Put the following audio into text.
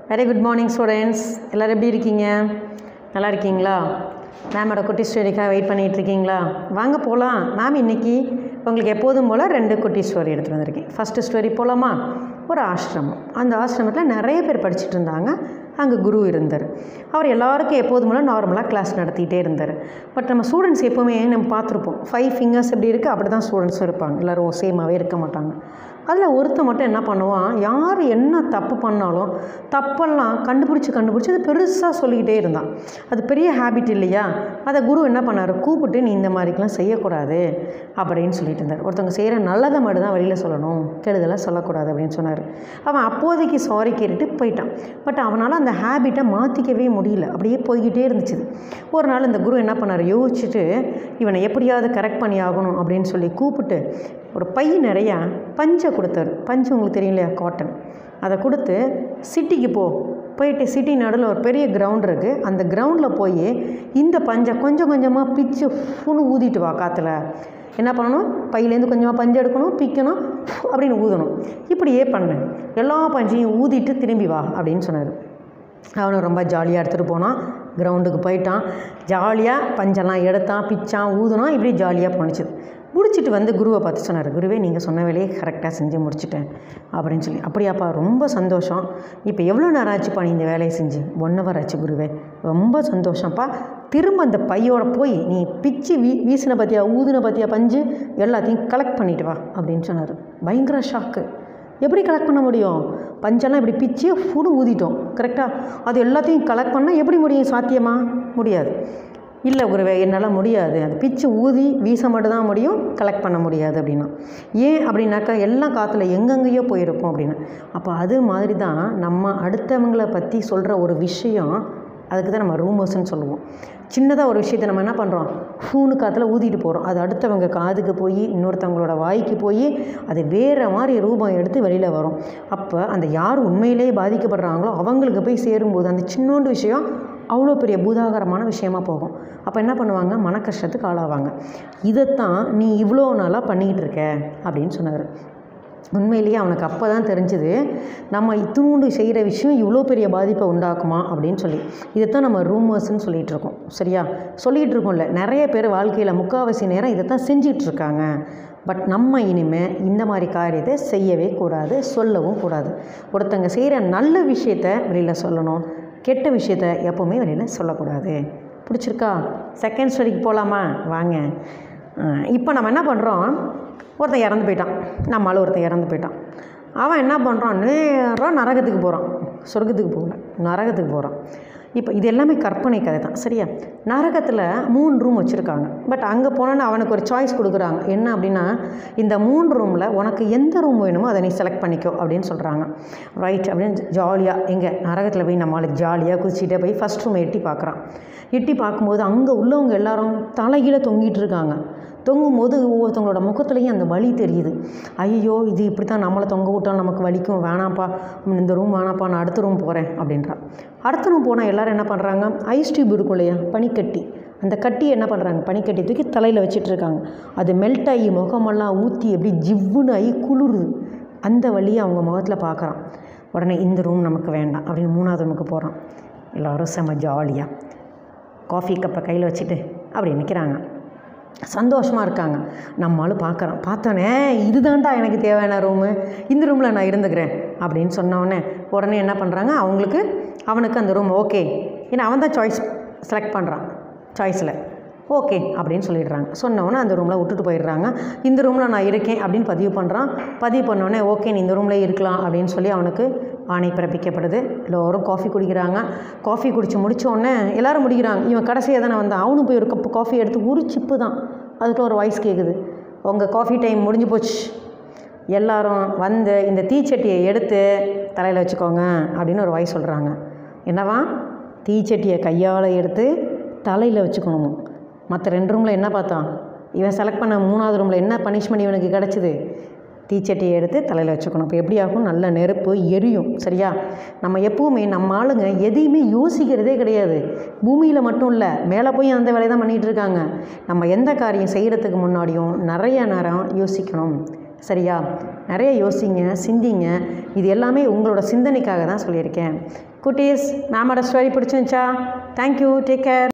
very good morning students எல்லோரும் எப்படி இருக்கீங்க நல்லா இருக்கீங்களா மேமோட குட்டி ஸ்டோரிக்காக வெயிட் பண்ணிகிட்டு இருக்கீங்களா வாங்க போகலாம் மேம் இன்னைக்கு உங்களுக்கு எப்போதும் போல் ரெண்டு குட்டி ஸ்டோரி எடுத்துகிட்டு வந்திருக்கேன் ஃபஸ்ட்டு ஸ்டோரி போகலாமா ஒரு ஆசிரமம் அந்த ஆசிரமத்தில் நிறைய பேர் படிச்சுட்டு இருந்தாங்க அங்கே குரு இருந்தார் அவர் எல்லாருக்கும் எப்போதும் போல் நார்மலாக கிளாஸ் நடத்திட்டே இருந்தார் பட் நம்ம ஸ்டூடெண்ட்ஸ் எப்போவுமே நம்ம பார்த்துருப்போம் ஃபைவ் ஃபிங்கர்ஸ் எப்படி இருக்குது அப்படி தான் ஸ்டூடெண்ட்ஸும் இருப்பாங்க எல்லோரும் சேமாகவே இருக்க மாட்டாங்க அதில் ஒருத்தன் மட்டும் என்ன பண்ணுவான் யார் என்ன தப்பு பண்ணாலும் தப்பெல்லாம் கண்டுபிடிச்சி கண்டுபிடிச்சி அது பெருசாக சொல்லிக்கிட்டே இருந்தான் அது பெரிய ஹேபிட் இல்லையா அதை குரு என்ன பண்ணார் கூப்பிட்டு நீ இந்த மாதிரிக்கெலாம் செய்யக்கூடாது அப்படின்னு சொல்லிட்டு இருந்தார் ஒருத்தவங்க செய்கிற நல்லதை மட்டும் தான் வெளியில் சொல்லணும் கெடுதலாக சொல்லக்கூடாது அப்படின்னு சொன்னார் அவன் அப்போதைக்கு சாரி கேட்டுட்டு போயிட்டான் பட் அவனால் அந்த ஹேபிட்டை மாற்றிக்கவே முடியல அப்படியே போய்கிட்டே இருந்துச்சு ஒரு நாள் இந்த குரு என்ன பண்ணார் யோசிச்சுட்டு இவனை எப்படியாவது கரெக்ட் பண்ணி ஆகணும் அப்படின்னு சொல்லி கூப்பிட்டு ஒரு பை நிறையா பஞ்சை கொடுத்தாரு பஞ்சு உங்களுக்கு தெரியும் இல்லையா காட்டன் அதை கொடுத்து சிட்டிக்கு போ போயிட்டு சிட்டி நடுவில் ஒரு பெரிய கிரவுண்ட் இருக்குது அந்த கிரவுண்டில் போய் இந்த பஞ்சை கொஞ்சம் கொஞ்சமாக பிச்சு ஃபுன்னு ஊதிட்டு வா காற்றுல என்ன பண்ணணும் பையிலேருந்து கொஞ்சமாக பஞ்சு எடுக்கணும் பிக்கணும் அப்படின்னு ஊதணும் இப்படியே பண்ணு எல்லா பஞ்சையும் ஊதிட்டு திரும்பி வா அப்படின்னு சொன்னார் அவனும் ரொம்ப ஜாலியாக எடுத்துகிட்டு போனான் கிரவுண்டுக்கு போயிட்டான் ஜாலியாக பஞ்செல்லாம் எடுத்தான் பிச்சான் ஊதுனான் இப்படி ஜாலியாக போணுச்சு முடிச்சுட்டு வந்து குருவை பார்த்து சொன்னார் குருவே நீங்கள் சொன்ன வேலையை கரெக்டாக செஞ்சு முடிச்சிட்டேன் அப்படின்னு சொல்லி அப்படியாப்பா ரொம்ப சந்தோஷம் இப்போ எவ்வளோ நேரம் ஆச்சுப்பா நீ இந்த வேலையை செஞ்சு ஒன் ஹவர் ஆச்சு குருவே ரொம்ப சந்தோஷம்ப்பா திரும்ப அந்த பையோட போய் நீ பிச்சு வீ வீசின பற்றியா ஊதின பற்றியா பஞ்சு எல்லாத்தையும் கலெக்ட் பண்ணிட்டு வா அப்படின்னு சொன்னார் பயங்கர ஷாக்கு எப்படி கலெக்ட் பண்ண முடியும் பஞ்செல்லாம் இப்படி பிச்சு ஃபுடு ஊதிட்டோம் கரெக்டாக அது எல்லாத்தையும் கலெக்ட் பண்ணால் எப்படி முடியும் சாத்தியமா முடியாது இல்லை குருவே என்னால் முடியாது அது பிச்சு ஊதி வீச மட்டும் தான் முடியும் கலெக்ட் பண்ண முடியாது அப்படின்னா ஏன் அப்படின்னாக்கா எல்லாம் காற்றுல எங்கெங்கேயோ போயிருக்கும் அப்படின்னு அப்போ அது மாதிரி தான் நம்ம அடுத்தவங்களை பற்றி சொல்கிற ஒரு விஷயம் அதுக்கு தான் நம்ம ரூமர்ஸ்னு சொல்லுவோம் சின்னதாக ஒரு விஷயத்தை நம்ம என்ன பண்ணுறோம் ஃபூனு காற்றுல ஊதிட்டு போகிறோம் அது அடுத்தவங்க காதுக்கு போய் இன்னொருத்தவங்களோட வாய்க்கு போய் அது வேறு மாதிரி ரூபம் எடுத்து வெளியில் வரும் அப்போ அந்த யார் உண்மையிலேயே பாதிக்கப்படுறாங்களோ அவங்களுக்கு போய் சேரும்போது அந்த சின்னோண்டு விஷயம் அவ்வளோ பெரிய பூதாகரமான விஷயமா போகும் அப்போ என்ன பண்ணுவாங்க மன கஷ்டத்துக்கு ஆளாவாங்க இதைத்தான் நீ இவ்வளோ நாளாக பண்ணிக்கிட்டு இருக்க அப்படின்னு சொன்னார் உண்மையிலேயே அவனுக்கு அப்போ தான் தெரிஞ்சுது நம்ம இத்தினூண்டு செய்கிற விஷயம் இவ்வளோ பெரிய பாதிப்பை உண்டாக்குமா அப்படின்னு சொல்லி இதைத்தான் நம்ம ரூமர்ஸ்ன்னு சொல்லிகிட்டு இருக்கோம் சரியா சொல்லிகிட்டு இருக்கோம்ல நிறைய பேர் வாழ்க்கையில் முக்கால்வாசி நேரம் இதைத்தான் செஞ்சிகிட்டு இருக்காங்க பட் நம்ம இனிமேல் இந்த மாதிரி காரியத்தை செய்யவே கூடாது சொல்லவும் கூடாது ஒருத்தங்க செய்கிற நல்ல விஷயத்த வெளியில் சொல்லணும் கெட்ட விஷயத்த எப்போவுமே வெளியில் சொல்லக்கூடாது பிடிச்சிருக்கா செகண்ட் ஸ்டடிக்கு போகலாமா வாங்க இப்போ நம்ம என்ன பண்ணுறோம் ஒருத்தன் இறந்து போயிட்டான் நம்மளால் ஒருத்தன் இறந்து போயிட்டான் அவன் என்ன பண்ணுறான் நேராக நரகத்துக்கு போகிறான் சொர்க்கத்துக்கு போகல நரகத்துக்கு போகிறான் இப்போ இது எல்லாமே கற்பனை கதை தான் சரியா நரகத்தில் மூணு ரூம் வச்சுருக்காங்க பட் அங்கே போனோன்னு அவனுக்கு ஒரு சாய்ஸ் கொடுக்குறாங்க என்ன அப்படின்னா இந்த மூணு ரூமில் உனக்கு எந்த ரூம் வேணுமோ அதை நீ செலக்ட் பண்ணிக்கோ அப்படின்னு சொல்கிறாங்க ரைட் அப்படின்னு ஜாலியாக எங்கே நரகத்தில் போய் நம்மளுக்கு ஜாலியாக குதிச்சிட்டே போய் ஃபஸ்ட் ரூம் எட்டி பார்க்குறான் எட்டி பார்க்கும்போது அங்கே உள்ளவங்க எல்லாரும் தலைகீழ தொங்கிட்டு இருக்காங்க தொங்கும் போது ஒவ்வொருத்தவங்களோட முகத்துலேயும் அந்த வலி தெரியுது ஐயோ இது இப்படி தான் நம்மளை தொங்க விட்டால் நமக்கு வலிக்கும் வேணாம்ப்பா இந்த ரூம் வேணாம்ப்பா நான் அடுத்த ரூம் போகிறேன் அப்படின்றா அடுத்த ரூம் போனால் எல்லோரும் என்ன பண்ணுறாங்க ஐஸ் டியூப் இருக்கும் இல்லையா பனிக்கட்டி அந்த கட்டி என்ன பண்ணுறாங்க பனிக்கட்டி தூக்கி தலையில் வச்சுட்டு இருக்காங்க அது மெல்ட் ஆகி முகமெல்லாம் ஊற்றி எப்படி ஜிவ்வுன்னு ஆகி குளிருது அந்த வழியை அவங்க முகத்தில் பார்க்குறான் உடனே இந்த ரூம் நமக்கு வேண்டாம் அப்படின்னு மூணாவது ரூமுக்கு போகிறான் எல்லோரும் செம்ம ஜாலியாக காஃபி கப்பை கையில் வச்சுட்டு அப்படி நிற்கிறாங்க சந்தோஷமாக இருக்காங்க நம்மளும் பார்க்குறோம் பார்த்தோன்னே இதுதான்டா எனக்கு தேவையான ரூமு இந்த ரூமில் நான் இருந்துக்கிறேன் அப்படின்னு சொன்னோடனே உடனே என்ன பண்ணுறாங்க அவங்களுக்கு அவனுக்கு அந்த ரூம் ஓகே ஏன்னா அவன் தான் சாய்ஸ் செலக்ட் பண்ணுறான் சாய்ஸில் ஓகே அப்படின்னு சொல்லிடுறாங்க சொன்னோன்னே அந்த ரூமில் விட்டுட்டு போயிடுறாங்க இந்த ரூமில் நான் இருக்கேன் அப்படின்னு பதிவு பண்ணுறான் பதிவு பண்ணோடனே ஓகே நீ இந்த ரூம்லேயே இருக்கலாம் அப்படின்னு சொல்லி அவனுக்கு ஆணை பிறப்பிக்கப்படுது எல்லோரும் காஃபி குடிக்கிறாங்க காஃபி குடித்து முடித்தோடனே எல்லோரும் முடிக்கிறாங்க இவன் கடைசியாக தானே வந்தான் அவனும் போய் ஒரு கப்பு காஃபி எடுத்து ஒரு சிப்பு தான் அதுக்குள்ள ஒரு வாய்ஸ் கேட்குது உங்கள் காஃபி டைம் முடிஞ்சு போச்சு எல்லாரும் வந்து இந்த தீச்சட்டியை எடுத்து தலையில் வச்சுக்கோங்க அப்படின்னு ஒரு வாய்ஸ் சொல்கிறாங்க என்னவா தீச்சட்டியை கையால் எடுத்து தலையில் வச்சுக்கணுமோ மற்ற ரெண்டு ரூமில் என்ன பார்த்தான் இவன் செலக்ட் பண்ண மூணாவது ரூமில் என்ன பனிஷ்மெண்ட் இவனுக்கு கிடச்சிது தீச்சட்டியை எடுத்து தலையில் வச்சுக்கணும் இப்போ எப்படி ஆகும் நல்ல நெருப்பு எரியும் சரியா நம்ம எப்போவுமே நம்ம ஆளுங்க எதையுமே யோசிக்கிறதே கிடையாது பூமியில் மட்டும் இல்லை மேலே போய் அந்த வேலையை தான் பண்ணிகிட்டு இருக்காங்க நம்ம எந்த காரியம் செய்கிறதுக்கு முன்னாடியும் நிறைய நேரம் யோசிக்கணும் சரியா நிறைய யோசிங்க சிந்திங்க இது எல்லாமே உங்களோட சிந்தனைக்காக தான் சொல்லியிருக்கேன் குட்டீஸ் மேமோட ஸ்டோரி பிடிச்சிருந்துச்சா தேங்க்யூ டேக் கேர்